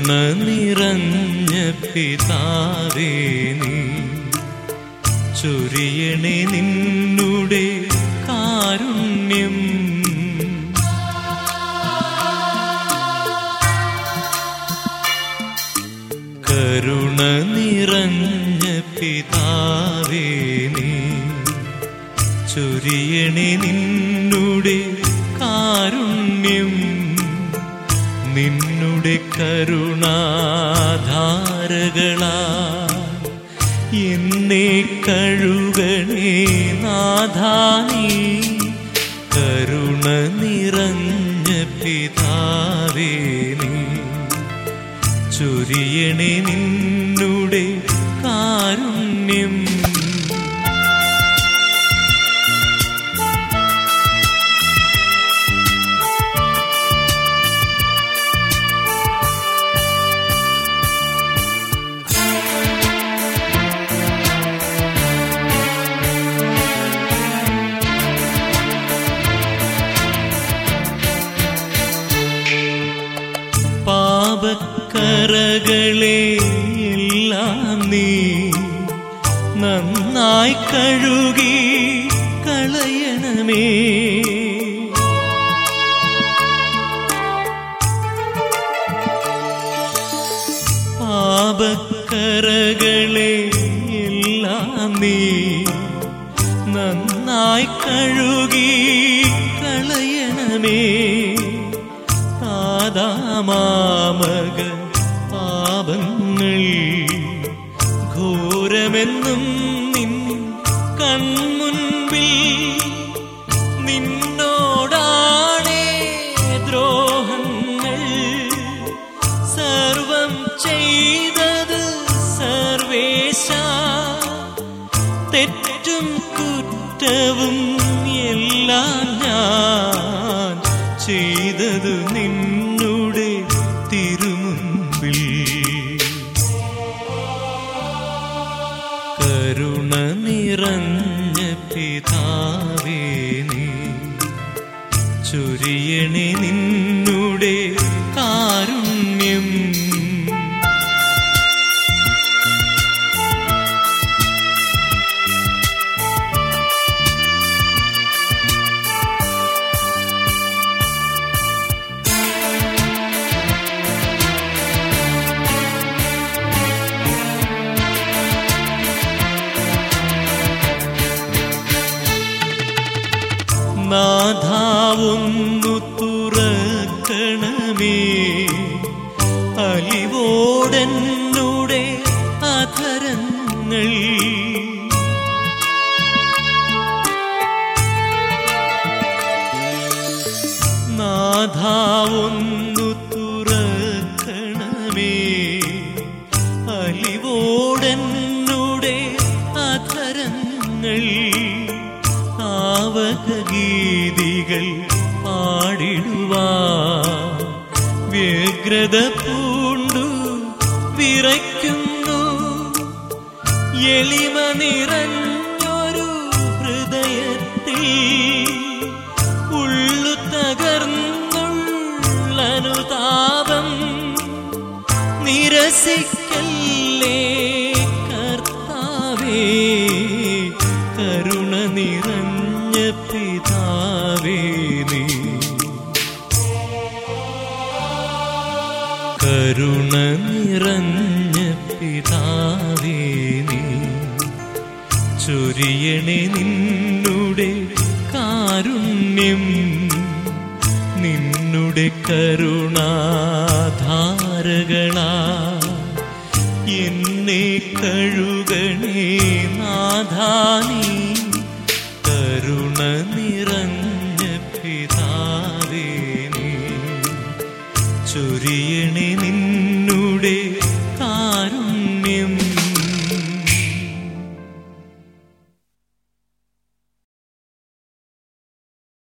കരുണ നിറഞ്ഞ പിതാവേ നീ ചൊരിയണേ നിന്നുടെ കാരുണ്യം കരുണ നിറഞ്ഞ പിതാവേ നീ ചൊരിയണേ നിന്നുടെ കാരുണ്യം നിന്നുടെ കരുണാധാരകളാ എന്നെ കഴുകണേ നാഥാനീ കരുണ നിറഞ്ഞ പിതാവേ നീ ചൊരിയണേ നിന്നുടെ കാരുണ്യം പാപക്കറകളെ എല്ലാം നീ നന്നായി കഴുകി കളയണമേ പാപക്കറകളെ എല്ലാം നീ നന്നായി കഴുകി കളയണമേ താതാമാമക പാപങ്ങൾ ഘോരമെന്നും നിൻ കൺമുൻപിൽ നിന്നോടാണേ ദ്രോഹങ്ങൾ സർവം ചെയ്തത് സർവേശ തെറ്റും കുറ്റവും എല്ലാം ഞാൻ ചെയ്തത് നിന്നുടെ തിരുമുൻപിൽ കരുണ നിറഞ്ഞ പിതാവേ നീ ചൊരിയണേ നിന്നുടെ കാരുണ്യം നാഥാവൊന്നു തുറക്കണമേ അലിവോടെന്നുടെ അധരങ്ങൾ നാഥാവൊന്നു തുറക്കണമേ അലിവോടെന്നുടെ അധരങ്ങൾ ആവകഗീതികൾ പാടിടുവാ വ്യഗ്രത പൂണ്ടു വിറയ്ക്കുന്നു എളിമ നിറഞ്ഞൊരു ഹൃദയത്തിൽ ഉള്ളു തകർന്നുള്ളനുതാപം നിരസിക്കല്ലേ കർത്താവേ കരുണ നിറഞ്ഞ പിതാവേ നീ കരുണ നിറഞ്ഞ പിതാവേ നീ ചൊരിയണേ നിന്നുടെ കാരുണ്യം നിന്നുടെ കരുണാധാരകളാ എന്നെ കഴുകണേ നാഥാനീ കരുണ നിറഞ്ഞ പിതാവേ നീ ചൊരിയണേ